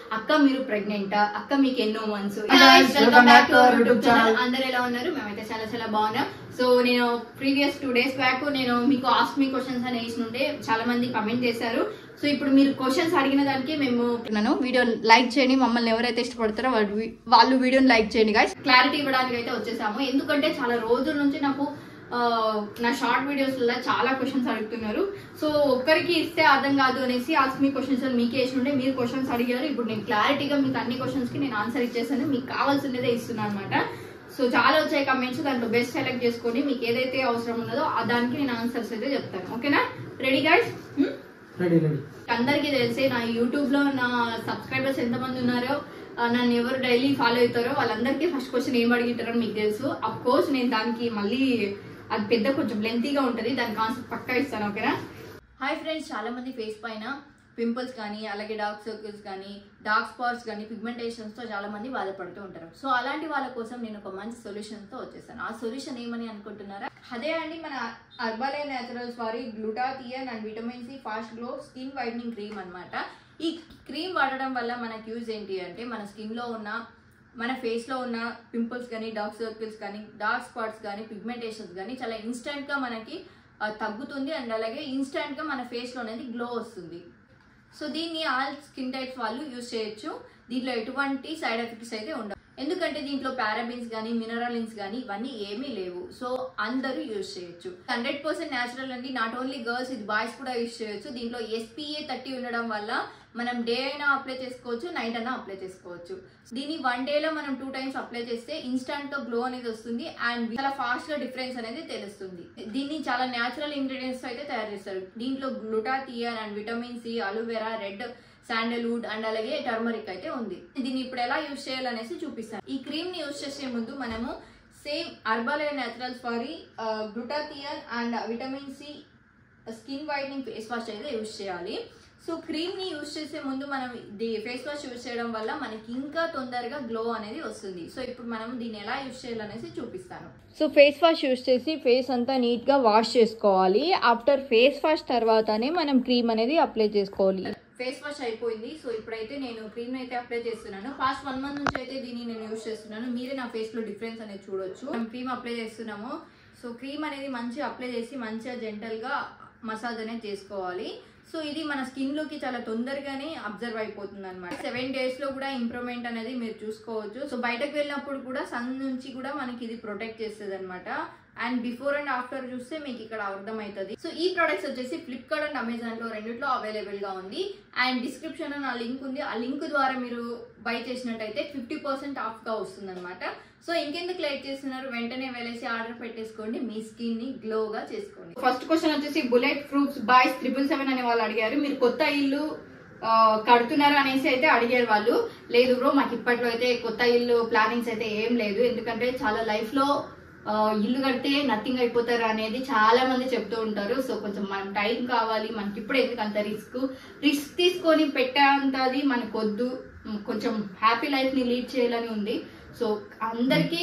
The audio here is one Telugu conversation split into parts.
అక్క మీరు ప్రెగ్నెంటా అక్క మీకు ఎన్నో months guys, welcome back to our YouTube channel. అందరు ఎలా ఉన్నారు మేమైతే చాలా చాలా బాగున్నాం సో నేను ప్రీవియస్ టూ డేస్ బ్యాక్ నేను మీకు ఆస్క్ మీ క్వశ్చన్స్ అని వేసినుంటే చాలా మంది కమెంట్ చేశారు సో ఇప్పుడు మీరు క్వశ్చన్స్ అడిగిన దానికి మేము నన్ను వీడియో లైక్ చేయండి మమ్మల్ని ఎవరైతే ఇష్టపడతారో వాళ్ళు వీ- వాళ్ళు వీడియోని లైక్ చేయండి గాయస్ క్లారిటీ ఇవ్వడానికి అయితే వచ్చేసాము ఎందుకంటే చాలా రోజుల నుంచి నాకు ఆ, నా షార్ట్ వీడియోస్ లో చాలా క్వశ్చన్స్ అడుగుతున్నారు సో ఒక్కరికి ఇస్తే అర్థం కాదు అనేసి ఆస్క్ మీ క్వశ్చన్స్ మీకే వేసి ఉంటే మీరు క్వశ్చన్స్ అడిగారు ఇప్పుడు నేను క్లారిటీగా మీకు అన్ని క్వశ్చన్స్ కి నేను ఆన్సర్ ఇచ్చేసాను మీకు కావాల్సిందే ఇస్తున్నాను అనమాట సో చాలా వచ్చాయి కమెంట్స్ దాంట్లో బెస్ట్ సెలెక్ట్ చేసుకొని మీకు ఏదైతే అవసరం ఉన్నదో ఆ దానికి నేను ఆన్సర్స్ అయితే చెప్తాను ఓకేనా రెడీ గైడ్స్ రెడీ రెడీ అందరికీ తెలిసే నా యూట్యూబ్ లో నా సబ్స్క్రైబర్స్ ఎంతమంది ఉన్నారో ఆ, నన్ను ఎవరు డైలీ ఫాలో అవుతారో వాళ్ళందరికీ ఫస్ట్ క్వశ్చన్ ఏం అడిగిటారో మీకు తెలుసు అఫ్ కోర్స్ నేను దానికి మళ్ళీ అది పెద్ద కొంచెం లెంతీగా ఉంటుంది దానికి ఆన్సర్ పక్కా ఇస్తాను ఓకేనా హాయ్ ఫ్రెండ్స్ చాలా మంది ఫేస్ పైన పింపుల్స్ కానీ అలాగే డార్క్ సర్కిల్స్ కానీ డార్క్ స్పాట్స్ కానీ పిగ్మెంటేషన్స్ తో చాలా మంది బాధపడుతూ ఉంటారు సో అలాంటి వాళ్ళ కోసం నేను ఒక మంచి సొల్యూషన్ తో వచ్చేసాను ఆ సొల్యూషన్ ఏమని అనుకుంటున్నారా అదే అండి మన అర్బాలే న్యాచురల్స్ వారి glutathione and vitamin C fast glow skin whitening cream అన్నమాట ఈ క్రీమ్ వాడడం వల్ల మనకి యూజ్ ఏంటి అంటే మన స్కిన్ లో ఉన్న మన ఫేస్ లో ఉన్న పింపుల్స్ కానీ డార్క్ సర్కిల్స్ కానీ డార్క్ స్పాట్స్ కానీ పిగ్మెంటేషన్స్ కానీ చాలా ఇన్స్టెంట్ గా మనకి ఆ, తగ్గుతుంది అండ్ అలాగే ఇన్స్టెంట్ గా మన ఫేస్ లో అనేది గ్లో వస్తుంది సో దీన్ని ఆల్ స్కిన్ టైప్స్ వాళ్ళు యూజ్ చేయొచ్చు దీంట్లో ఎటువంటి సైడ్ ఎఫెక్ట్స్ అయితే ఉండవు ఎందుకంటే దీంట్లో పారాబిన్స్ కానీ మినరలిన్స్ కానీ ఇవన్నీ ఏమీ లేవు సో అందరూ యూజ్ చేయొచ్చు హండ్రెడ్ పర్సెంట్ న్యాచురల్ అండి నాట్ ఓన్లీ గర్ల్స్ ఇది బాయ్స్ కూడా యూజ్ చేయొచ్చు దీంట్లో ఎస్పీఏ థర్టీ ఉండడం వల్ల మనం డే అయినా అప్లై చేసుకోవచ్చు నైట్ అయినా అప్లై చేసుకోవచ్చు దీన్ని వన్ డే లో మనం టూ టైమ్స్ అప్లై చేస్తే ఇన్స్టంట్ గా గ్లో అనేది వస్తుంది అండ్ చాలా ఫాస్ట్ గా డిఫరెన్స్ అనేది తెలుస్తుంది దీన్ని చాలా న్యాచురల్ ఇంగ్రీడియంట్స్ అయితే తయారు చేస్తారు దీంట్లో glutathione and vitamin C aloe vera red sandalwood and అలాగే టర్మరిక్ అయితే ఉంది దీన్ని ఇప్పుడు ఎలా యూజ్ చేయాలనేసి చూపిస్తాను ఈ క్రీమ్ ని యూజ్ చేసే ముందు మనము సేమ్ అర్బాలే న్యాచురల్స్ వారి glutathione and vitamin C skin whitening face wash అయితే యూజ్ చేయాలి సో క్రీమ్ ని యూజ్ చేసే ముందు మనం ఫేస్ వాష్ యూజ్ చేయడం వల్ల మనకి ఇంకా తొందరగా గ్లో అనేది వస్తుంది సో ఇప్పుడు మనం దీన్ని ఎలా యూజ్ చేయాలనేసి చూపిస్తాను సో ఫేస్ వాష్ యూజ్ చేసి ఫేస్ అంతా నీట్ గా వాష్ చేసుకోవాలి ఆఫ్టర్ ఫేస్ వాష్ తర్వాతనే మనం క్రీమ్ అనేది అప్లై చేసుకోవాలి ఫేస్ వాష్ అయిపోయింది సో ఇప్పుడైతే నేను క్రీమ్ అయితే అప్లై చేస్తున్నాను ఫాస్ట్ వన్ మంత్ నుంచి అయితే దీన్ని నేను యూజ్ చేస్తున్నాను మీరే నా ఫేస్ లో డిఫరెన్స్ అనేది చూడొచ్చు మనం క్రీమ్ అప్లై చేస్తున్నాము సో క్రీమ్ అనేది మంచిగా అప్లై చేసి మంచిగా జెంటల్ గా మసాజ్ అనేది చేసుకోవాలి సో ఇది మన స్కిన్ లోకి చాలా తొందరగానే అబ్జర్వ్ అయిపోతుంది అనమాట సెవెన్ డేస్ లో కూడా ఇంప్రూవ్మెంట్ అనేది మీరు చూసుకోవచ్చు సో బయటకు వెళ్ళినప్పుడు కూడా సన్ నుంచి కూడా మనకి ఇది ప్రొటెక్ట్ చేస్తుంది అనమాట అండ్ బిఫోర్ అండ్ ఆఫ్టర్ చూస్తే మీకు ఇక్కడ అర్థమవుతుంది సో ఈ ప్రొడక్ట్స్ వచ్చేసి ఫ్లిప్కార్ట్ అండ్ అమెజాన్ లో రెండిట్లో అవైలబుల్ గా ఉంది అండ్ డిస్క్రిప్షన్ లో నా లింక్ ఉంది ఆ లింక్ ద్వారా మీరు బై చేసినట్టయితే ఫిఫ్టీ పర్సెంట్ ఆఫ్ గా వస్తుంది అనమాట సో ఇంకెందుకు లైట్ చేస్తున్నారు వెంటనే వెళ్ళేసి ఆర్డర్ పెట్టేసుకోండి మీ స్కిన్ ని గ్లో గా చేసుకోండి ఫస్ట్ క్వశ్చన్ వచ్చేసి bullet proofs boys triple seven అనే వాళ్ళు అడిగారు మీరు కొత్త ఇల్లు ఆ, కడుతున్నారు అనేసి అయితే అడిగారు వాళ్ళు లేదు బ్రో మాకు ఇప్పట్లో అయితే కొత్త ఇల్లు ప్లానింగ్స్ అయితే ఏం లేదు ఎందుకంటే చాలా లైఫ్ లో ఆ, ఇల్లు కడితే నథింగ్ అయిపోతారు అనేది చాలా మంది చెప్తూ ఉంటారు సో కొంచెం మనం టైం కావాలి మనకి ఇప్పుడు ఎందుకు అంత రిస్క్ రిస్క్ తీసుకొని పెట్టేంతది మనకు వద్దు కొంచెం హ్యాపీ లైఫ్ ని లీడ్ చేయాలని ఉంది సో అందరికి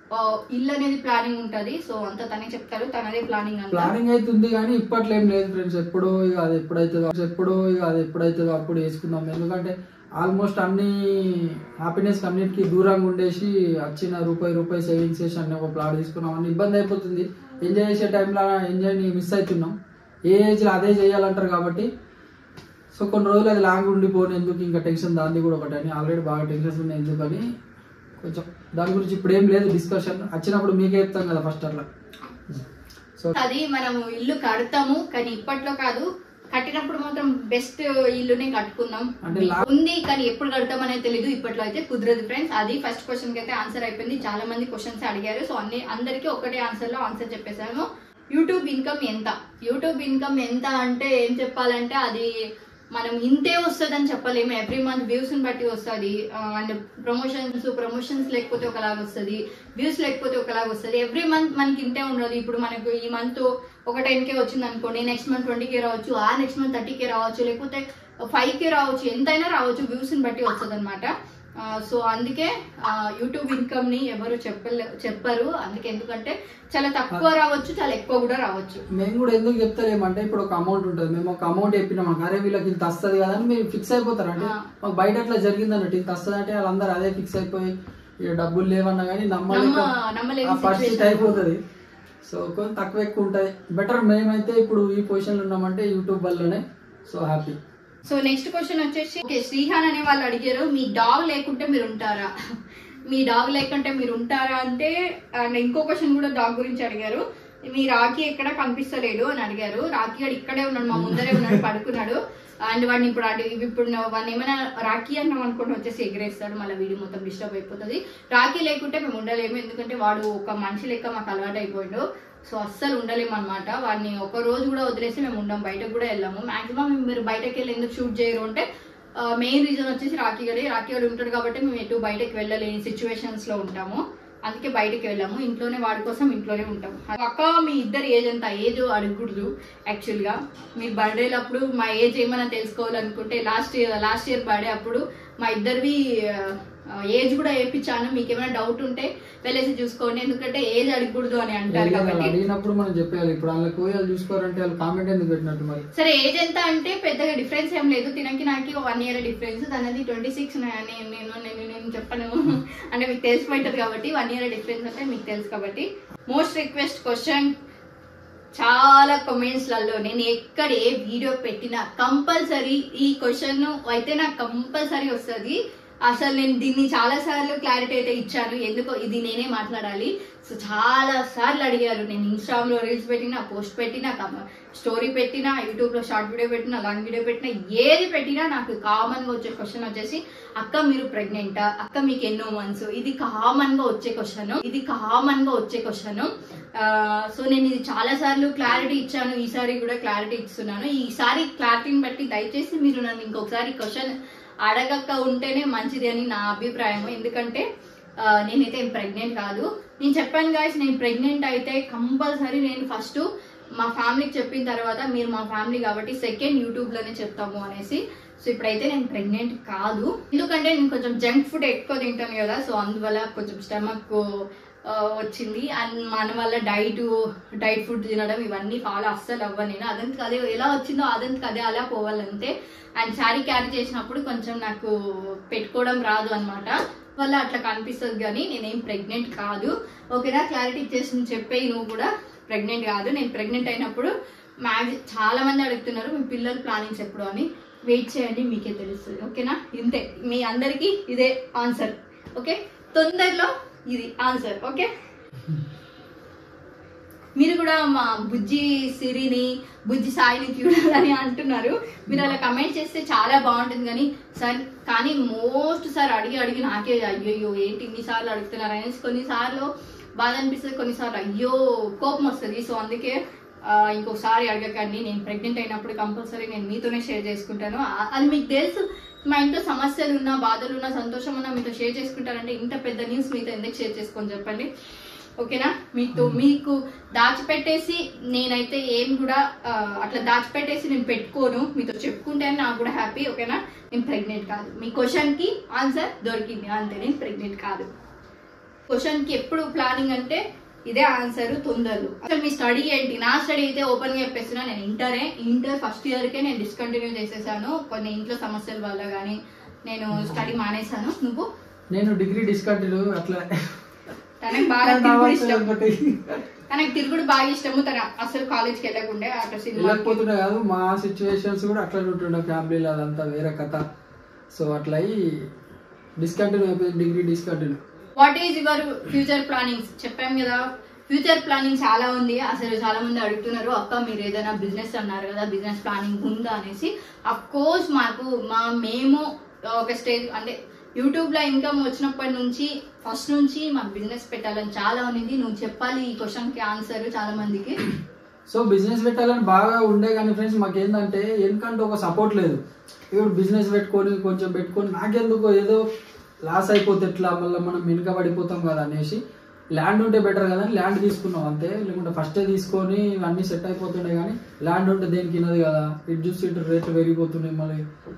ఇల్లు అనేది ప్లానింగ్ ఉంటది సో అంత తనే చెప్తారు తనదే ప్లానింగ్ అంతా ప్లానింగ్ అయితే ఉంది కానీ ఇప్పట్లో ఏం లేదు ఫ్రెండ్స్ ఎప్పుడో ఇక అది ఎప్పుడైతుందో ఎప్పుడో ఇక అది ఎప్పుడైతుందో అప్పుడు వేసుకుందాం ఎందుకంటే ఆల్మోస్ట్ అన్ని హ్యాపీనెస్ అన్నిటికీ దూరంగా ఉండేసి వచ్చిన రూపాయి రూపాయి సేవింగ్స్ చేసి అన్ని ఒక ప్లాట్ తీసుకున్నాం అన్ని ఇబ్బంది అయిపోతుంది ఎంజాయ్ చేసే టైంలో ఎంజాయ్ని మిస్ అవుతున్నాం ఏ ఏజ్లో అదే చేయాలంటారు కాబట్టి సో కొన్ని రోజులు అది లాంగ్ ఉండిపోను ఎందుకు ఇంకా టెన్షన్ దాన్ని కూడా ఒకటని ఆల్రెడీ బాగా టెన్షన్స్ ఉన్నాయి ఎందుకని కొంచెం దాని గురించి ఇప్పుడు ఏం లేదు డిస్కషన్ వచ్చినప్పుడు మీకే చెప్తాం కదా ఫస్ట్ అట్లా సో అది మనము ఇల్లు కడతాము కానీ ఇప్పట్లో కాదు కట్టినప్పుడు మాత్రం బెస్ట్ ఇల్లునే కట్టుకుందాం అంటే లా- ఉంది కానీ ఎప్పుడు కడతాం అనేది తెలియదు ఇప్పట్లో అయితే కుదరదు ఫ్రెండ్స్ అది ఫస్ట్ క్వశ్చన్ కి అయితే ఆన్సర్ అయిపోయింది చాలా మంది క్వశ్చన్స్ అడిగారు సో అన్ని అందరికీ ఒకటే ఆన్సర్ లో ఆన్సర్ చెప్పేశాము యూట్యూబ్ ఇన్కమ్ ఎంత యూట్యూబ్ ఇన్కమ్ ఎంత అంటే ఏం చెప్పాలంటే అది మనం ఇంతే వస్తుంది అని చెప్పలేము ఎవ్రీ మంత్ వ్యూస్ ని బట్టి వస్తుంది అండ్ ప్రమోషన్స్ ప్రమోషన్స్ లేకపోతే ఒకలాగా వస్తుంది వ్యూస్ లేకపోతే ఒకలాగా వస్తుంది ఎవ్రీ మంత్ మనకి ఇంతే ఉండదు ఇప్పుడు మనకు ఈ మంత్ ఒక టెన్ కే వచ్చింది అనుకోండి నెక్స్ట్ మంత్ ట్వంటీ కే రావచ్చు ఆ నెక్స్ట్ మంత్ థర్టీ కే రావచ్చు లేకపోతే ఫైవ్ కే రావచ్చు ఎంతైనా రావచ్చు వ్యూస్ ని బట్టి వస్తుంది అనమాట సో అందుకే యూట్యూబ్ ఇన్కమ్ ని ఎవరు చెప్పలే చెప్పరు అందుకే ఎందుకంటే చాలా తక్కువ రావచ్చు చాలా ఎక్కువ కూడా రావచ్చు మేము కూడా ఎందుకు చెప్తారేమంటే ఇప్పుడు ఒక అమౌంట్ ఉంటుంది మేము ఒక అమౌంట్ చెప్పినాం అనుకో, అరే వీళ్ళకి ఇంత వస్తుంది కదా అని మీరు ఫిక్స్ అయిపోతారు అంటే ఆ. మాకు బయట అట్లా జరిగింది అన్నట్టు ఇంత వస్తుంది అంటే వాళ్ళందరూ అదే ఫిక్స్ అయిపోయి ఇక డబ్బులు లేవన్నా కానీ నమ్మలేక నమ్మ- నమ్మలేని ఆ పరిస్థితి situation. అయిపోతుంది సో కొంచెం తక్కువ ఎక్కువ ఉంటుంది బెటర్ మేమైతే ఇప్పుడు ఈ పొజిషన్లో ఉన్నామంటే యూట్యూబ్ వల్లనే so happy so next question వచ్చేసి ఓకే శ్రీహాన్ అనే వాళ్ళు అడిగారు మీ డాగ్ లేకుంటే మీరు ఉంటారా మీ డాగ్ లేకుంటే మీరు ఉంటారా అంటే అండ్ ఇంకో క్వశ్చన్ కూడా డాగ్ గురించి అడిగారు మీ రాఖీ ఎక్కడ కనిపిస్తలేడు అని అడిగారు రాఖీ గారు ఇక్కడే ఉన్నాడు మా ముందరే ఉన్నాడు పడుకున్నాడు అండ్ వాడిని ఇప్పుడు అడి ఇప్పుడు వాడిని ఏమైనా రాఖీ అన్నాం అనుకుంటే వచ్చేసి ఎగిరేస్తాడు మళ్ళీ వీడియో మొత్తం డిస్టర్బ్ అయిపోతుంది రాఖీ లేకుంటే మేము ఉండలేము ఎందుకంటే వాడు ఒక మనిషి లెక్క మాకు అలవాటు అయిపోయాడు సో అస్సలు ఉండలేము అనమాట వాడిని ఒక రోజు కూడా వదిలేసి మేము ఉండం బయటకు కూడా వెళ్ళాము మాక్సిమం మీరు బయటకు వెళ్ళి ఎందుకు షూట్ చేయరు అంటే మెయిన్ రీజన్ వచ్చేసి రాఖీ గడి రాఖీ గడి ఉంటాడు కాబట్టి మేము ఎటు బయటకు వెళ్ళలేని సిచ్యువేషన్స్ లో ఉంటాము అందుకే బయటకు వెళ్ళాము ఇంట్లోనే వాడి కోసం ఇంట్లోనే ఉంటాం అక్క మీ ఇద్దరు ఏజ్ ఎంత ఏజ్ అడగకూడదు యాక్చువల్ గా మీ బర్త్డే అప్పుడు మా ఏజ్ ఏమైనా తెలుసుకోవాలనుకుంటే last year last year birthday అప్పుడు మా ఇద్దరివి ఏజ్ కూడా వేయించాను మీకు ఏమైనా డౌట్ ఉంటే వెళ్ళేసి చూసుకోండి ఎందుకంటే ఏజ్ అడగకూడదు అని అంటారు వాళ్ళు కాబట్టి అడిగినప్పుడు మనం చెప్పేయాలి ఇప్పుడు వాళ్ళకి పోయి వాళ్ళు చూసుకోవాలంటే వాళ్ళు కామెంట్ ఎందుకు పెట్టినట్టు మరి సరే ఏజ్ ఎంత అంటే పెద్దగా డిఫరెన్స్ ఏం లేదు తినకి నాకు వన్ ఇయర్ డిఫరెన్స్ తనది ట్వంటీ సిక్స్ నేను నేను నేను నేను చెప్పను అంటే మీకు తెలిసిపోయింటది కాబట్టి వన్ ఇయర్ డిఫరెన్స్ అంటే మీకు తెలుసు కాబట్టి మోస్ట్ రిక్వెస్ట్ క్వశ్చన్ చాలా comments లలో నేను ఎక్కడ ఏ వీడియో పెట్టినా కంపల్సరీ ఈ క్వశ్చన్ అయితే నాకు కంపల్సరీ వస్తుంది అసలు నేను దీన్ని చాలా సార్లు క్లారిటీ అయితే ఇచ్చాను ఎందుకో ఇది నేనే మాట్లాడాలి సో చాలా సార్లు అడిగారు నేను ఇన్స్టాగ్రామ్ లో రీల్స్ పెట్టినా పోస్ట్ పెట్టినా స్టోరీ పెట్టినా యూట్యూబ్ లో షార్ట్ వీడియో పెట్టినా లాంగ్ వీడియో పెట్టినా ఏది పెట్టినా నాకు కామన్ గా వచ్చే క్వశ్చన్ వచ్చేసి అక్క మీరు ప్రెగ్నెంటా అక్క మీకు ఎన్నో మంత్స్ ఇది కామన్ గా వచ్చే క్వశ్చన్ ఇది కామన్ గా వచ్చే క్వశ్చన్ సో నేను ఇది చాలా సార్లు క్లారిటీ ఇచ్చాను ఈసారి కూడా క్లారిటీ ఇస్తున్నాను ఈసారి క్లారిటీని బట్టి దయచేసి మీరు నన్ను ఇంకొకసారి క్వశ్చన్ అడగక ఉంటేనే మంచిది అని నా అభిప్రాయం ఎందుకంటే ఆ, నేనైతే ప్రెగ్నెంట్ కాదు నేను చెప్పాను గాయస్ నేను ప్రెగ్నెంట్ అయితే కంపల్సరీ నేను ఫస్ట్ మా ఫ్యామిలీకి చెప్పిన తర్వాత మీరు మా ఫ్యామిలీ కాబట్టి సెకండ్ యూట్యూబ్ లోనే చెప్తాము అనేసి సో ఇప్పుడైతే నేను ప్రెగ్నెంట్ కాదు ఎందుకంటే నేను కొంచెం జంక్ ఫుడ్ ఎక్కువ తింటాను కదా సో అందువల్ల కొంచెం స్టమక్ వచ్చింది అండ్ మన వల్ల డైట్ డైట్ ఫుడ్ తినడం ఇవన్నీ ఫాలో అస్సలు అవ్వ నేను అదంతకు అదే ఎలా వచ్చిందో అదంతకు అదే అలా పోవాలంతే అండ్ శారీ క్యారీ చేసినప్పుడు కొంచెం నాకు పెట్టుకోవడం రాదు అనమాట వల్ల అట్లా కనిపిస్తుంది కానీ నేనేం ప్రెగ్నెంట్ కాదు ఓకేనా క్లారిటీ ఇచ్చేసి చెప్పేయి నువ్వు కూడా ప్రెగ్నెంట్ కాదు నేను ప్రెగ్నెంట్ అయినప్పుడు మ్యాక్సి చాలా మంది అడుగుతున్నారు మీ పిల్లల ప్లానింగ్స్ ఎప్పుడు అని వెయిట్ చేయండి మీకే తెలుస్తుంది ఓకేనా ఇంతే మీ అందరికీ ఇదే ఆన్సర్ ఓకే తొందరలో ఇది ఆన్సర్ ఓకే మీరు కూడా మా బుజ్జి సిరిని బుజ్జి సాయిని చూడాలని అంటున్నారు మీరు అలా కమెంట్ చేస్తే చాలా బాగుంటుంది కానీ సార్ కానీ మోస్ట్ సార్ అడిగి అడిగి నాకే అయ్యో ఏంటి ఇన్నిసార్లు అడుగుతున్నారు అనేసి కొన్నిసార్లు బాధ అనిపిస్తుంది కొన్నిసార్లు అయ్యో కోపం వస్తుంది సో అందుకే ఆ, ఇంకొకసారి అడగకండి నేను ప్రెగ్నెంట్ అయినప్పుడు కంపల్సరీ నేను మీతోనే షేర్ చేసుకుంటాను ఆ- అది మీకు తెలుసు మా ఇంట్లో సమస్యలు ఉన్నా బాధలు ఉన్నా సంతోషం ఉన్నా మీతో షేర్ చేసుకుంటారంటే ఇంత పెద్ద న్యూస్ మీతో ఎందుకు షేర్ చేసుకొని చెప్పండి ఓకేనా మీతో మీకు దాచిపెట్టేసి నేనైతే ఏం కూడా ఆ, అట్లా దాచిపెట్టేసి నేను పెట్టుకోను మీతో చెప్పుకుంటే నాకు కూడా హ్యాపీ ఓకేనా నేను ప్రెగ్నెంట్ కాదు మీ క్వశ్చన్ కి ఆన్సర్ దొరికింది అంతే నేను ప్రెగ్నెంట్ కాదు క్వశ్చన్ కి ఎప్పుడు ప్లానింగ్ అంటే ఇదే ఆన్సర్ తొందరలో అసలు మీ స్టడీ ఏంటి నా స్టడీ అయితే ఓపెన్ గా చెప్పేస్తున్నా నేను ఇంటరే ఇంటర్ ఫస్ట్ ఇయర్ కే నేను డిస్కంటిన్యూ చేసేసాను కొన్ని ఇంట్లో సమస్యల వల్ల కానీ నేను స్టడీ మానేశాను నువ్వు నేను డిగ్రీ డిస్కంటిన్యూ అట్లా తనకు బాగా తిరుగుడు ఇష్టం తనకు తిరుగుడు బాగా ఇష్టము తన అసలు కాలేజ్కి వెళ్ళకుండే అట్లా సినిమా వెళ్ళకపోతుండే కాదు మా సిచ్యువేషన్స్ కూడా అట్లా ఉంటుండే ఫ్యామిలీలో అదంతా వేరే కథ సో అట్లా అయ్యి డిస్కంటిన్యూ అయిపోయింది degree discontinue what is your future plannings చెప్పాం కదా ఫ్యూచర్ ప్లానింగ్ చాలా ఉంది అసలు చాలా మంది అడుగుతున్నారు అక్క మీరు ఏదైనా బిజినెస్ అన్నారు కదా బిజినెస్ ప్లానింగ్ ఉందా అనేసి అఫ్ కోర్స్ మాకు మా మేము ఒక స్టేజ్ అంటే యూట్యూబ్ లో ఇన్కమ్ వచ్చినప్పటి నుంచి ఫస్ట్ నుంచి మాకు బిజినెస్ పెట్టాలని చాలా ఉంది నువ్వు చెప్పాలి ఈ క్వశ్చన్ కి ఆన్సర్ చాలా మందికి సో బిజినెస్ పెట్టాలని బాగా ఉండే కానీ ఫ్రెండ్స్ మాకేందంటే ఎందుకంటే ఒక సపోర్ట్ లేదు ఇప్పుడు బిజినెస్ పెట్టుకొని కొంచెం పెట్టుకొని నాకెందుకు ఏదో లాస్ అయిపోతే ఎట్లా మళ్ళీ మనం వెనుక పడిపోతాం కదా అనేసి ల్యాండ్ ఉంటే బెటర్ కదా అని ల్యాండ్ తీసుకున్నాం అంతే లేకుంటే ఫస్టే తీసుకొని అన్ని సెట్ అయిపోతుండే కానీ ల్యాండ్ ఉంటే దేనికి వినదు కదా ఇటు చూసి ఇటు రేట్లు పెరిగిపోతున్నాయి మళ్ళీ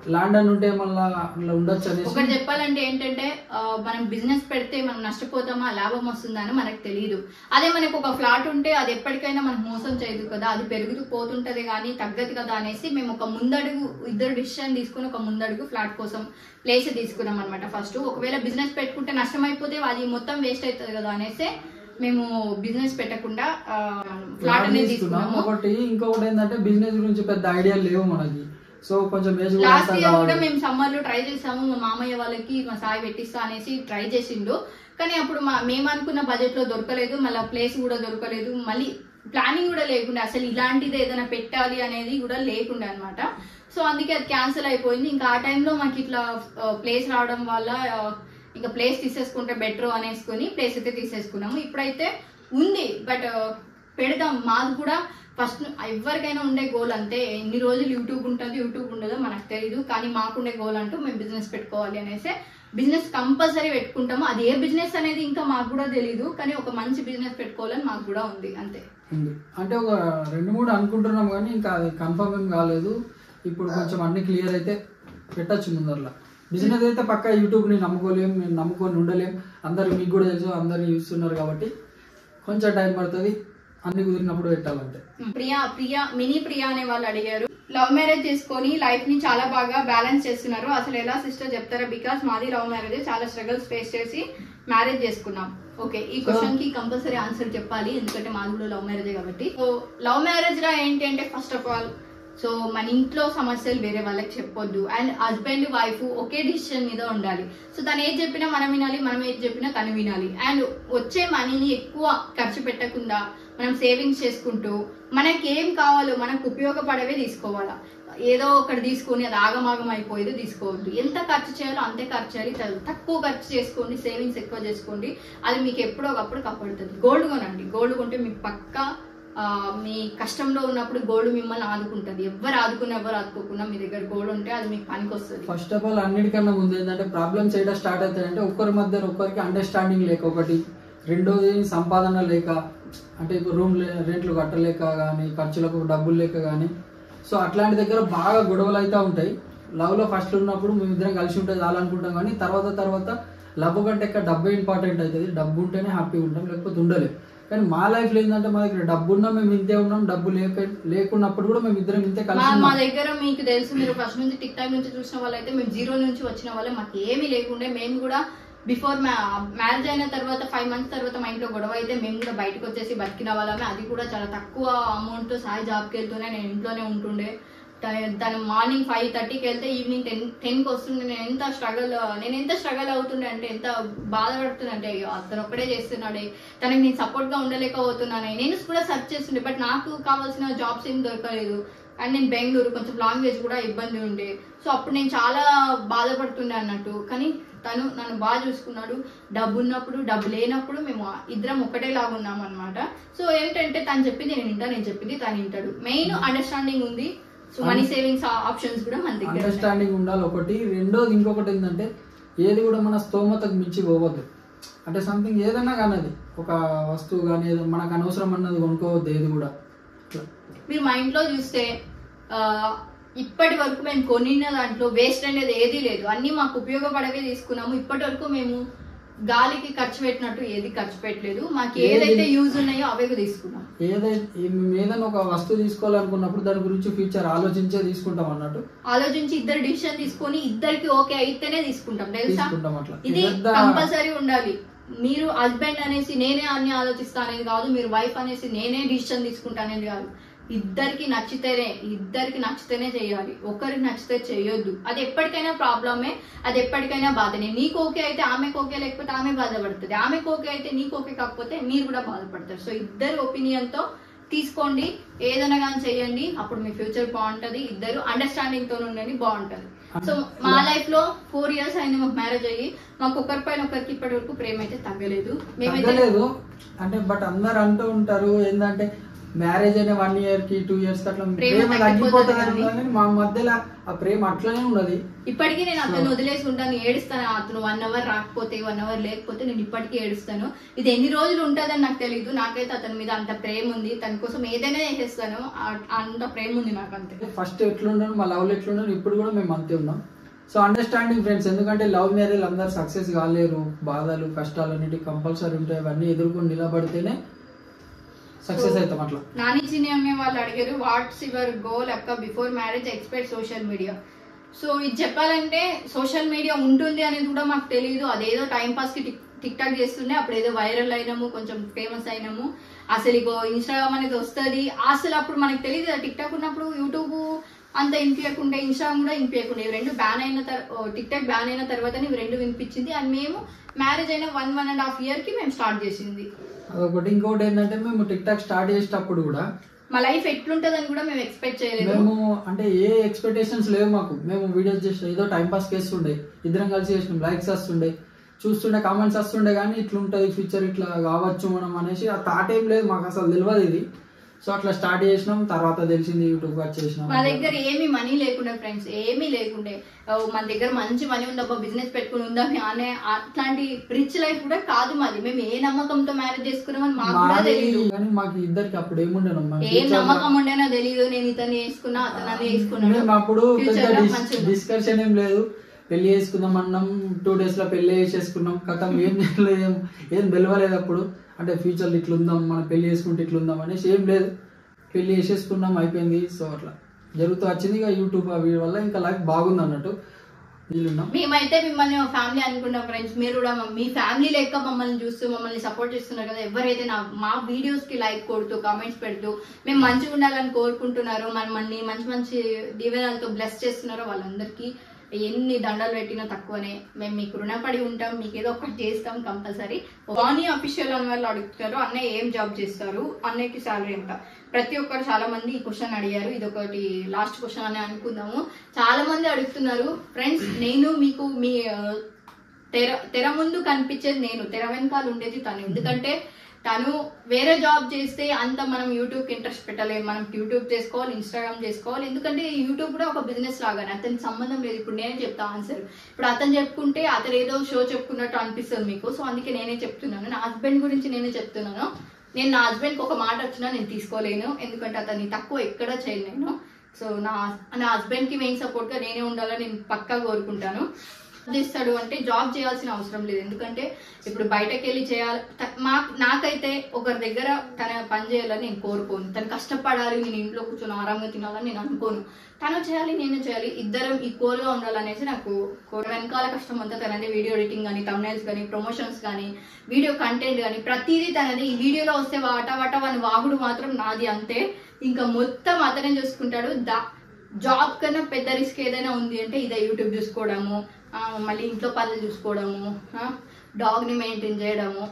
ల్యాండ్ అని ఉంటే మళ్ళీ అట్లా ఉండొచ్చు అనేసి ఒకటి చెప్పాలంటే ఏంటంటే ఆ, మనం బిజినెస్ పెడితే మనం నష్టపోతామా లాభం వస్తుందా అని మనకు తెలియదు అదే మనకు ఒక ఫ్లాట్ ఉంటే అది ఎప్పటికైనా మనకు మోసం చేయదు కదా అది పెరుగుతూ పోతుంటది కానీ తగ్గదు కదా అనేసి మేము ఒక ముందడుగు ఇద్దరు డిసిషన్ తీసుకుని ఒక ముందడుగు ఫ్లాట్ కోసం ప్లేస్ తీసుకున్నాం అనమాట ఫస్ట్ ఒకవేళ బిజినెస్ పెట్టుకుంటే నష్టం అయిపోతే అది మొత్తం వేస్ట్ అవుతుంది కదా అనేసి మేము బిజినెస్ పెట్టకుండా ఫ్లాట్ ప్లాన్ అనేది తీసుకున్నాం తీసుకున్నాము ఒకటి ఇంకొకటి ఏంటంటే బిజినెస్ గురించి పెద్ద ఐడియా లేవు మనకి సో కొంచెం ఏజ్ కూడా లాస్ట్ అంతా ఇయర్ కూడా కావాలి. మేము సమ్మర్ లో ట్రై చేసాము మా మామయ్య వాళ్ళకి మా సాయి పెట్టిస్తా అనేసి ట్రై చేసిండు కానీ అప్పుడు మా మేము అనుకున్న బడ్జెట్ లో దొరకలేదు మళ్ళీ ప్లేస్ కూడా దొరకలేదు మళ్ళీ ప్లానింగ్ కూడా లేకుండా అసలు ఇలాంటిది ఏదైనా పెట్టాలి అనేది కూడా లేకుండా అన్నమాట సో అందుకే అది క్యాన్సిల్ అయిపోయింది ఇంకా ఆ టైంలో మాకు ఇట్లా ప్లేస్ రావడం వల్ల ఆ, ఇంకా ప్లేస్ తీసేసుకుంటే బెటర్ అనేసుకుని ప్లేస్ అయితే తీసేసుకున్నాము ఇప్పుడైతే ఉంది బట్ పెడదాం మాది కూడా ఫస్ట్ ఎవరికైనా ఉండే గోల్ అంతే ఎన్ని రోజులు యూట్యూబ్ ఉంటుంది యూట్యూబ్ ఉండదో మనకు తెలియదు కానీ మాకుండే గోల్ అంటూ మేము బిజినెస్ పెట్టుకోవాలి అనేసి బిజినెస్ కంపల్సరీ పెట్టుకుంటాము అది ఏ బిజినెస్ అనేది ఇంకా మాకు కూడా తెలియదు కానీ ఒక మంచి బిజినెస్ పెట్టుకోవాలని మాకు కూడా ఉంది అంతే ఉంది అంటే ఒక రెండు మూడు అనుకుంటున్నాం కానీ ఇంకా అది కన్ఫర్మ్ ఏం కాలేదు ఇప్పుడు కొంచెం అన్ని క్లియర్ అయితే పెట్టచ్చు ముందరలా బిజినెస్ అయితే పక్క యూట్యూబ్ని నమ్ముకోలేం మేము నమ్ముకొని ఉండలేం అందరు మీకు కూడా తెలుసు అందరు చూస్తున్నారు కాబట్టి కొంచెం టైం పడుతుంది అన్ని కుదిరినప్పుడు పెట్టాలంటే ప్రియా ప్రియా మినీ ప్రియా అనే వాళ్ళు అడిగారు లవ్ మ్యారేజ్ చేసుకొని లైఫ్ ని చాలా బాగా బ్యాలెన్స్ చేస్తున్నారు అసలు ఎలా సిస్టర్ చెప్తారా బికాస్ మాది లవ్ మ్యారేజ్ చాలా స్ట్రగల్స్ ఫేస్ చేసి మ్యారేజ్ చేసుకున్నాం ఓకే ఈ క్వశ్చన్ కి కంపల్సరీ ఆన్సర్ చెప్పాలి ఎందుకంటే మాది కూడా లవ్ మ్యారేజ్ కాబట్టి సో లవ్ మ్యారేజ్ లో ఏంటి అంటే ఫస్ట్ ఆఫ్ ఆల్ సో మన ఇంట్లో సమస్యలు వేరే వాళ్ళకి చెప్పొద్దు అండ్ హస్బెండ్ వైఫ్ ఒకే డిసిషన్ మీద ఉండాలి సో తను ఏది చెప్పినా మనం వినాలి మనం ఏది చెప్పినా తను వినాలి అండ్ వచ్చే మనీని ఎక్కువ ఖర్చు పెట్టకుండా మనం సేవింగ్స్ చేసుకుంటూ మనకి ఏం కావాలో మనకు ఉపయోగపడవే తీసుకోవాలా ఏదో ఒకటి తీసుకొని అది ఆగమాగం అయిపోయేది తీసుకోవద్దు ఎంత ఖర్చు చేయాలో అంతే ఖర్చు చేయాలి త- తక్కువ ఖర్చు చేసుకోండి సేవింగ్స్ ఎక్కువ చేసుకోండి అది మీకు ఎప్పుడో ఒకప్పుడు కాపాడుతుంది గోల్డ్ కొనండి గోల్డ్ కొంటే మీకు పక్కా ఆ, మీ కష్టంలో ఉన్నప్పుడు గోల్డ్ మిమ్మల్ని ఆదుకుంటుంది ఎవరు ఆదుకున్నా ఎవరు ఆదుకోకుండా మీ దగ్గర గోల్డ్ ఉంటే అది మీకు పనికి వస్తుంది ఫస్ట్ ఆఫ్ ఆల్ అన్నిటికన్నా ముందు ఏంటంటే ప్రాబ్లమ్స్ ఎక్కడ స్టార్ట్ అవుతాయంటే ఒకరి మధ్య ఒకరికి అండర్స్టాండింగ్ లేక ఒకటి రెండోది సంపాదన లేక అంటే ఇప్పుడు రూమ్ రెంట్లు కట్టలేక కానీ ఖర్చులకు డబ్బులు లేక కానీ సో అట్లాంటి దగ్గర బాగా గొడవలు అయితే ఉంటాయి లవ్లో ఫస్ట్ ఉన్నప్పుడు మేమిద్దరం కలిసి ఉంటే చాలనుకుంటాం కానీ తర్వాత తర్వాత లవ్ కంటే ఎక్కువ డబ్బు ఇంపార్టెంట్ అవుతుంది డబ్బు ఉంటేనే హ్యాపీగా ఉంటాం లేకపోతే ఉండలేం కానీ మా లైఫ్లో ఏంటంటే మా దగ్గర డబ్బు ఉన్నా మేము ఇంతే ఉన్నాం డబ్బు లేక లేకున్నప్పుడు కూడా మేము ఇద్దరం ఇంతే మా కలిసి మా ఉన్నాం దగ్గర మీకు తెలుసు మీరు ఫస్ట్ నుంచి టిక్ టాక్ నుంచి చూసిన వాళ్ళైతే మేము జీరో నుంచి వచ్చిన వాళ్ళే మాకు ఏమీ లేకుండే మేము కూడా బిఫోర్ మ్యారేజ్ అయిన తర్వాత ఫైవ్ మంత్స్ తర్వాత మా ఇంట్లో గొడవ అయితే మేము కూడా బయటకు వచ్చేసి బతికిన వాళ్ళమే అది కూడా చాలా తక్కువ అమౌంట్ సాయి జాబ్కి వెళ్తూనే నేను ఇంట్లోనే ఉంటుండే త- తను మార్నింగ్ ఫైవ్ థర్టీకి వెళ్తే ఈవినింగ్ టెన్ టెన్కి వస్తుండే నేను ఎంత స్ట్రగల్ నేను ఎంత స్ట్రగల్ అవుతుండే అంటే ఎంత బాధపడుతుండే అంటే అయ్యో అతను ఒక్కడే చేస్తున్నాడే తనకి నేను సపోర్ట్గా ఉండలేకపోతున్నాను నేను కూడా సెర్చ్ చేస్తుండే బట్ నాకు కావాల్సిన జాబ్స్ ఏం దొరకలేదు అండ్ నేను బెంగళూరు కొంచెం లాంగ్వేజ్ కూడా ఇబ్బంది ఉండే సో అప్పుడు నేను చాలా బాధపడుతుండే అన్నట్టు కానీ తను నన్ను బాగా చూసుకున్నాడు డబ్బు ఉన్నప్పుడు డబ్బు లేనప్పుడు మేము ఇద్దరం ఒకటేలాగా ఉన్నాం అనమాట సో ఏంటంటే తను చెప్పింది నేను వింటా నేను చెప్పింది తను వింటాడు మెయిన్ అండర్స్టాండింగ్ ఉంది సో మనీ సేవింగ్స్ ఆప్షన్స్ కూడా మన దగ్గర ఉన్నాయి. అండర్స్టాండింగ్ ఉండాలి ఒకటి రెండోది ఇంకొకటి ఏంటంటే ఏది కూడా మన స్తోమతకు మించి పోవద్దు అంటే సంథింగ్ ఏదైనా కానీ అది ఒక వస్తువు కానీ ఏదో మనకు అనవసరం అన్నది కొనుక్కోవద్దు ఏది కూడా అట్లా. మీరు మా ఇంట్లో చూస్తే ఆ, ఇప్పటి వరకు మేము కొనిన దాంట్లో వేస్ట్ అనేది ఏదీ లేదు అన్ని మాకు ఉపయోగపడవే తీసుకున్నాము ఇప్పటి వరకు మేము గాలికి ఖర్చు పెట్టినట్టు ఏది ఖర్చు పెట్టలేదు మాకు ఏదైతే యూజ్ ఉన్నాయో అవే తీసుకున్నాం ఏదైతే మేము ఏదైనా ఒక వస్తువు తీసుకోవాలనుకున్నప్పుడు దాని గురించి ఫ్యూచర్ ఆలోచించే తీసుకుంటాం అన్నట్టు ఆలోచించి ఇద్దరు డిసిషన్ తీసుకొని ఇద్దరికి ఓకే అయితేనే తీసుకుంటాం తెలుసా తీసుకుంటాం అట్లా ఇది పెద్ద కంపల్సరీ ఉండాలి మీరు హస్బెండ్ అనేసి నేనే అన్ని ఆలోచిస్తా అనేది కాదు మీరు వైఫ్ అనేసి నేనే డిసిషన్ తీసుకుంటా అనేది కాదు ఇద్దరికి నచ్చితేనే ఇద్దరికి నచ్చితేనే చేయాలి ఒకరికి నచ్చితే చేయొద్దు అది ఎప్పటికైనా ప్రాబ్లమే అది ఎప్పటికైనా బాధనే నీకు ఓకే అయితే ఆమెకు ఓకే లేకపోతే ఆమె బాధపడుతుంది ఆమెకు ఓకే అయితే నీకు ఓకే కాకపోతే మీరు కూడా బాధపడతారు సో ఇద్దరు ఒపీనియన్ తో తీసుకోండి ఏదైనా కానీ చేయండి అప్పుడు మీ ఫ్యూచర్ బాగుంటది ఇద్దరు అండర్స్టాండింగ్ తో ఉండండి బాగుంటది సో మా లైఫ్ లో ఫోర్ ఇయర్స్ అయింది మాకు మ్యారేజ్ అయ్యి మాకు ఒకరిపైన ఒకరికి ఇప్పటి వరకు ప్రేమ అయితే తగ్గలేదు మేమైతే తగ్గలేదు అంటే బట్ అందరు అంటూ ఉంటారు ఏంటంటే మ్యారేజ్ అయిన వన్ ఇయర్ కి టూ ఇయర్స్ అట్లా ప్రేమ ప్రేమ తగ్గిపోతుంది తగ్గిపోతుంది కానీ మా మధ్యలో ఆ ప్రేమ అట్లనే ఉన్నది ఇప్పటికీ నేను అతను వదిలేసి ఉంటాను ఏడుస్తాను అతను వన్ అవర్ రాకపోతే వన్ అవర్ లేకపోతే నేను ఇప్పటికీ ఏడుస్తాను ఇది ఎన్ని రోజులు ఉంటుందని నాకు తెలియదు నాకైతే అతని మీద అంత ప్రేమ ఉంది తన కోసం ఏదైనా చేసేస్తాను ఆ- అంత ప్రేమ ఉంది నాకు అంతే ఫస్ట్ ఎట్లుండను మా లవ్ ఎట్లుండను ఇప్పుడు కూడా మేము అంతే ఉన్నాం సో అండర్స్టాండింగ్ ఫ్రెండ్స్ ఎందుకంటే లవ్ మ్యారేజ్ అందరు సక్సెస్ కాలేరు బాధలు కష్టాలు అన్నిటి కంపల్సరీ ఉంటాయి అవన్నీ ఎదుర్కొని నిలబడితేనే సక్సెస్ అవుతాం అట్లా నాని చిన్ని అనే వాళ్ళు అడిగారు వాట్స్ యువర్ గోల్ అక్క before marriage expect social media so ఇది చెప్పాలంటే సోషల్ మీడియా ఉంటుంది అనేది కూడా మాకు తెలియదు అదేదో టైం పాస్ కి టిక్ టిక్ టాక్ చేస్తుండే అప్పుడు ఏదో వైరల్ అయినాము కొంచెం ఫేమస్ అయినాము అసలు ఇగో ఇన్స్టాగ్రామ్ అనేది వస్తుంది అసలు అప్పుడు మనకు తెలియదు కదా టిక్ టాక్ ఉన్నప్పుడు యూట్యూబ్ అంత వినిపించకుండా ఇన్స్టాగ్రామ్ కూడా వినిపించకుండా ఇవి రెండు బ్యాన్ అయిన తర్వాత టిక్ టాక్ బ్యాన్ అయిన తర్వాత ఇవి రెండు వినిపించింది అండ్ మేము మ్యారేజ్ అయిన one one and half year కి మేము స్టార్ట్ చేసింది అదొకటి ఇంకోటి ఏంటంటే మేము టిక్ టాక్ స్టార్ట్ చేసేటప్పుడు కూడా మా లైఫ్ ఎట్లుంటదని కూడా మేము ఎక్స్పెక్ట్ చేయలేదు మేము అంటే ఏ ఎక్స్పెక్టేషన్స్ లేవు మాకు మేము వీడియోస్ చేసిన ఏదో టైం పాస్ చేస్తుండే ఇద్దరం కలిసి చేసినాం లైక్స్ వస్తుండే చూస్తుండే కామెంట్స్ వస్తుండే కానీ ఇట్లుంటది ఫ్యూచర్ ఇట్లా కావచ్చు మనం అనేసి ఆ థాట్ ఏం లేదు మాకు అసలు తెలియదు ఇది సో అట్లా స్టార్ట్ చేసినాం తర్వాత తెలిసింది యూట్యూబ్ వచ్చేసినాం మా దగ్గర ఏమీ మనీ లేకుండే ఫ్రెండ్స్ ఏమీ లేకుండే ఓ, మన దగ్గర మంచి మనీ ఉందబ్బా బిజినెస్ పెట్టుకుని ఉందాం అనే అట్లాంటి రిచ్ లైఫ్ కూడా కాదు మాది మేము ఏ నమ్మకంతో మ్యారేజ్ చేసుకున్నామని మాకు కూడా మాది తెలియదు కానీ మాకు ఇద్దరికి అప్పుడు ఏముండను ఏం నమ్మకం ఉండేనో తెలియదు నేను ఇతన్ని వేసుకున్నా అతను నన్ను వేసుకున్నాడు మేము అప్పుడు Future పెద్ద లో డిస్- మంచిగా ఉందాం. డిస్కషన్ ఏం లేదు పెళ్లి చేసుకుందాం అన్నాం టూ డేస్ లో పెళ్లి చేసేసుకున్నాం కథం ఏం చేయలేదు ఏం ఏం తెలియలేదు అప్పుడు అంటే ఫ్యూచర్ ఇట్లుందాం మనం పెళ్లి చేసుకుంటే ఇట్లుందాం అనేసి ఏం లేదు పెళ్లి చేసేసుకున్నాం అయిపోయింది సో అట్లా జరుగుతూ వచ్చింది ఇక యూట్యూబ్ అవి వల్ల ఇంకా లైఫ్ బాగుంది అన్నట్టు వీళ్ళున్నాం మేమైతే మిమ్మల్ని ఒక ఫ్యామిలీ అనుకున్నాం ఫ్రెండ్స్ మీరు కూడా మా- మీ ఫ్యామిలీ లెక్క మమ్మల్ని చూస్తూ మమ్మల్ని సపోర్ట్ చేస్తున్నారు కదా ఎవరైతే నా మా వీడియోస్ కి లైక్ కొడుతూ కామెంట్స్ పెడుతూ మేము మంచిగా ఉండాలని కోరుకుంటున్నారో మనల్ని మంచి మంచి దీవెనలతో బ్లెస్ చేస్తున్నారో వాళ్ళందరికీ ఎన్ని దండలు పెట్టినా తక్కువనే మేము మీకు రుణపడి ఉంటాం మీకు ఏదో ఒకటి చేస్తాం కంపల్సరీ వాణి అఫీషియల్ అని వాళ్ళు అడుగుతారు అన్నయ్య ఏం జాబ్ చేస్తారు అన్నయ్యకి శాలరీ ఎంత ప్రతి ఒక్కరు చాలా మంది ఈ క్వశ్చన్ అడిగారు ఇది ఒకటి లాస్ట్ క్వశ్చన్ అని అనుకుందాము చాలా మంది అడుగుతున్నారు ఫ్రెండ్స్ నేను మీకు మీ ఆ, తెర తెర ముందు కనిపించేది నేను తెర వెనకాల ఉండేది తను ఎందుకంటే తను వేరే జాబ్ చేస్తే అంత మనం యూట్యూబ్ కి ఇంట్రెస్ట్ పెట్టలేము మనం యూట్యూబ్ చేసుకోవాలి ఇన్స్టాగ్రామ్ చేసుకోవాలి ఎందుకంటే యూట్యూబ్ కూడా ఒక బిజినెస్ లాగానే అతనికి సంబంధం లేదు ఇప్పుడు నేనే చెప్తా ఆన్సర్ ఇప్పుడు అతను చెప్పుకుంటే అతను ఏదో షో చెప్పుకున్నట్టు అనిపిస్తుంది మీకు సో అందుకే నేనే చెప్తున్నాను నా హస్బెండ్ గురించి నేనే చెప్తున్నాను నేను నా హస్బెండ్కి ఒక మాట వచ్చినా నేను తీసుకోలేను ఎందుకంటే అతన్ని తక్కువ ఎక్కడా చేయను సో నా నా హస్బెండ్కి మెయిన్ సపోర్ట్గా నేనే ఉండాలని నేను పక్కా కోరుకుంటాను చేస్తాడు అంటే జాబ్ చేయాల్సిన అవసరం లేదు ఎందుకంటే ఇప్పుడు బయటకు వెళ్ళి చేయాలి త- మా నాకైతే ఒకరి దగ్గర తన పని చేయాలని నేను కోరుకోను తను కష్టపడాలి నేను ఇంట్లో కూర్చొని ఆరాంగా తినాలని నేను అనుకోను తను చేయాలి నేను చేయాలి ఇద్దరం ఈక్వల్ గా ఉండాలనేసి నాకు కో- వెనకాల కష్టం అంతా తనదే వీడియో ఎడిటింగ్ కానీ తమ్నైల్స్ కానీ ప్రమోషన్స్ కానీ వీడియో కంటెంట్ కానీ ప్రతిదీ తనది ఈ వీడియోలో వస్తే వాట వాట వాని వాగుడు మాత్రం నాది అంతే ఇంకా మొత్తం అతనే చూసుకుంటాడు దా జాబ్ కన్నా పెద్ద రిస్క్ ఏదైనా ఉంది అంటే ఇదే యూట్యూబ్ చూసుకోవడము ఆ, మళ్ళీ ఇంట్లో పనులు చూసుకోవడము డాగ్ని మెయింటైన్ చేయడము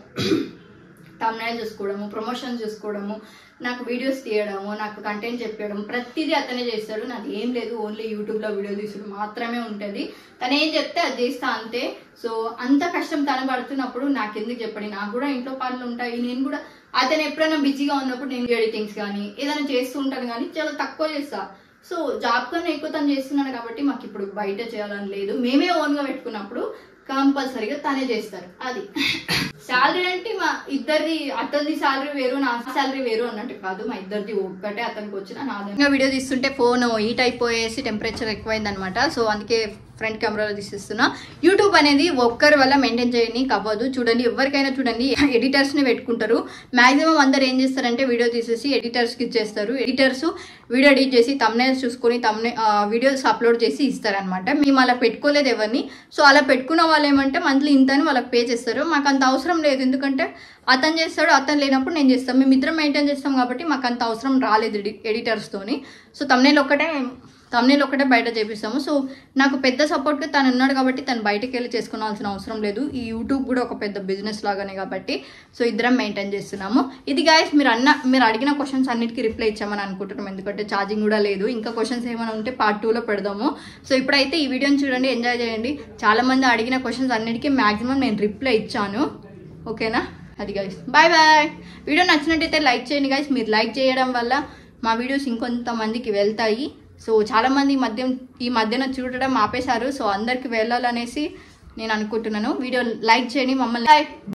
తమ్నైల్ చూసుకోవడము ప్రమోషన్ చూసుకోవడము నాకు వీడియోస్ తీయడము నాకు కంటెంట్ చెప్పడం ప్రతిదీ అతనే చేస్తాడు నాది ఏం లేదు ఓన్లీ యూట్యూబ్లో వీడియో తీసుడు మాత్రమే ఉంటుంది తను ఏం చెప్తే అది చేస్తా అంతే సో అంత కష్టం తను పడుతున్నప్పుడు నాకు ఎందుకు చెప్పండి నాకు కూడా ఇంట్లో పనులు ఉంటాయి నేను కూడా అతను ఎప్పుడైనా బిజీగా ఉన్నప్పుడు నేను ఎడిటింగ్స్ కానీ ఏదైనా చేస్తూ ఉంటాను కానీ చాలా తక్కువ చేస్తా సో జాబ్ కన్నా ఎక్కువ తను చేస్తున్నాడు కాబట్టి మాకు ఇప్పుడు బయట చేయాలని లేదు మేమే ఓన్ గా పెట్టుకున్నప్పుడు కంపల్సరీగా తనే చేస్తారు అది శాలరీ అంటే మా ఇద్దరిది అతనిది శాలరీ వేరు నా శాలరీ వేరు అన్నట్టు కాదు మా ఇద్దరిది ఒక్కటే అతనికి వచ్చిన నాది వీడియో తీస్తుంటే ఫోన్ హీట్ అయిపోయేసి టెంపరేచర్ ఎక్కువైంది అనమాట సో అందుకే ఫ్రంట్ కెమెరాలో తీసిస్తున్నా యూట్యూబ్ అనేది ఒక్కరి వల్ల మెయింటైన్ చేయని అవ్వదు చూడండి ఎవరికైనా చూడండి ఎడిటర్స్ ని పెట్టుకుంటారు మాక్సిమం అందరు ఏం చేస్తారంటే వీడియో తీసేసి ఎడిటర్స్ కి ఇచ్చేస్తారు ఎడిటర్స్ వీడియో ఎడిట్ చేసి తమ్నైల్స్ చూసుకొని తమ్నే వీడియోస్ అప్లోడ్ చేసి ఇస్తారనమాట మేము అలా పెట్టుకోలేదు ఎవరిని సో అలా పెట్టుకున్న వాళ్ళు ఏమంటే మంత్లీ ఇంత అని వాళ్ళకి పే చేస్తారు మాకు అంత అవసరం లేదు ఎందుకంటే అతను చేస్తాడు అతను లేనప్పుడు నేను చేస్తాను మేము ఇద్దరం మెయింటైన్ చేస్తాం కాబట్టి మాకు అంత అవసరం రాలేదు ఎడి ఎడిటర్స్తోని సో తమ్నేల్ ఒక్కటే తమ్నేల్ ఒక్కటే బయట చేపిస్తాము సో నాకు పెద్ద సపోర్ట్గా తను ఉన్నాడు కాబట్టి తను బయటకు వెళ్ళి చేసుకోవాల్సిన అవసరం లేదు ఈ యూట్యూబ్ కూడా ఒక పెద్ద బిజినెస్ లాగానే కాబట్టి సో ఇద్దరం మెయింటైన్ చేస్తున్నాము ఇది గాయస్ మీరు అన్న మీరు అడిగిన క్వశ్చన్స్ అన్నిటికీ రిప్లై ఇచ్చామని అనుకుంటున్నాం ఎందుకంటే ఛార్జింగ్ కూడా లేదు ఇంకా క్వశ్చన్స్ ఏమైనా ఉంటే పార్ట్ టూలో పెడదాము సో ఇప్పుడైతే ఈ వీడియోని చూడండి ఎంజాయ్ చేయండి చాలా మంది అడిగిన క్వశ్చన్స్ అన్నిటికీ మాక్సిమం నేను రిప్లై ఇచ్చాను ఓకేనా అది గైస్ బాయ్ బాయ్ వీడియో నచ్చినట్టయితే లైక్ చేయండి గైస్ మీరు లైక్ చేయడం వల్ల మా వీడియోస్ ఇంకొంతమందికి వెళ్తాయి సో చాలా మంది ఈ మధ్య ఈ మధ్యన చూడడం ఆపేశారు సో అందరికి వెళ్ళాలనేసి నేను అనుకుంటున్నాను వీడియో లైక్ చేయండి మమ్మల్ని